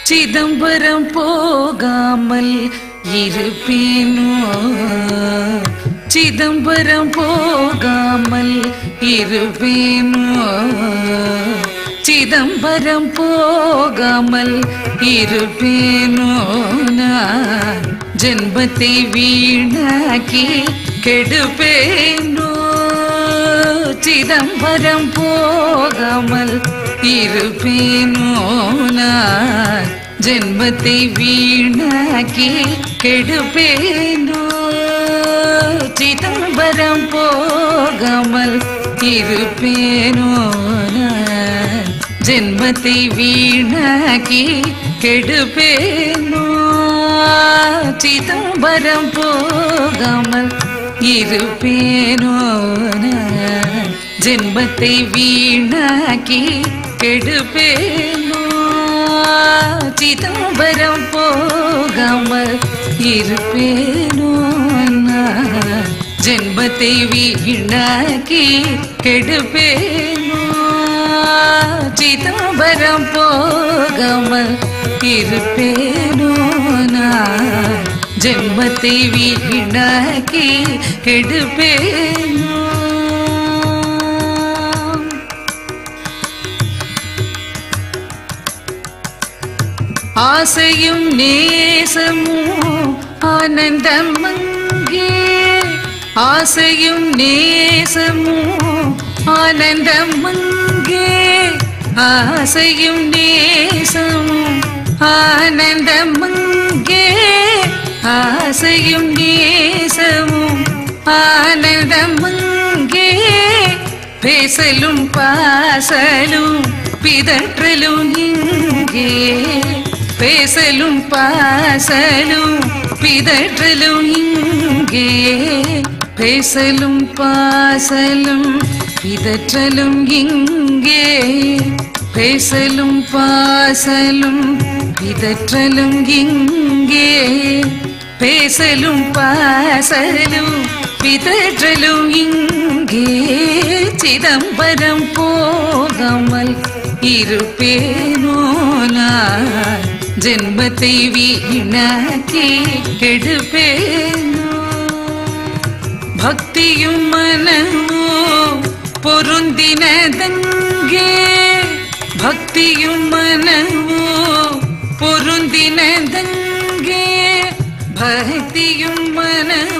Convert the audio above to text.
சிதம்பரம் போகாமல் இருப்பேனோ சிதம்பரம் போகாமல் இருப்பேனோ சிதம்பரம் போகாமல் இருப்பேனோ நான் ஜென்மத்தை வீணாக்கி கெடுப்பேனோ சிதம்பரம் போகாமல் இருப்பேனோ நான் ஜென்மத்தை வீணாக்கி கெடுப்பேனோ சிதம்பரம் போகாமல் இருப்பேனோ நான் ஜென்மத்தை வீணாக்கி கெடுப்பேனோ சிதம்பரம் போகாமல் இருப்பேனோ நான் ஜென்மத்தை வீணாக்கி கெடுப்பேனோ சிதம்பரம் போகாமல் இருப்பேனோ நான் ஜென்மத்தை வீணாக்கி கெடுப்பேனோ சிதம்பரம் போகாமல் இருப்பேனோ நான் ஜென்மத்தை வீணாக்கி கெடுப்பேனோ ஆசையும் நேசமும் ஆனந்தம் அங்கே ஆசையும் நேசமும் ஆனந்தம் அங்கே ஆசையும் நேசமும் ஆனந்தம் அங்கே ஆசையும் நேசமும் ஆனந்தம் அங்கே பேசலும் பாசலும் பிதற்றலும் இங்கே பேசலும் பாசலும் பிதற்றலும் இங்கே பேசலும் பாசலும் பிதற்றலும் இங்கே பேசலும் பாசலும் பிதற்றலும் இங்கே பேசலும் பாசலும் பிதற்றலும் இங்கே சிதம்பரம் போகாமல் இருப்பேனோ நான் ஜென்மத்தை வீணாக்கி கெடுப்பேனோ பக்தியும் மனமோ பொருந்தினதங்கே பக்தியும் மனமோ பொருந்தினதங்கே பக்தியும் மனமோ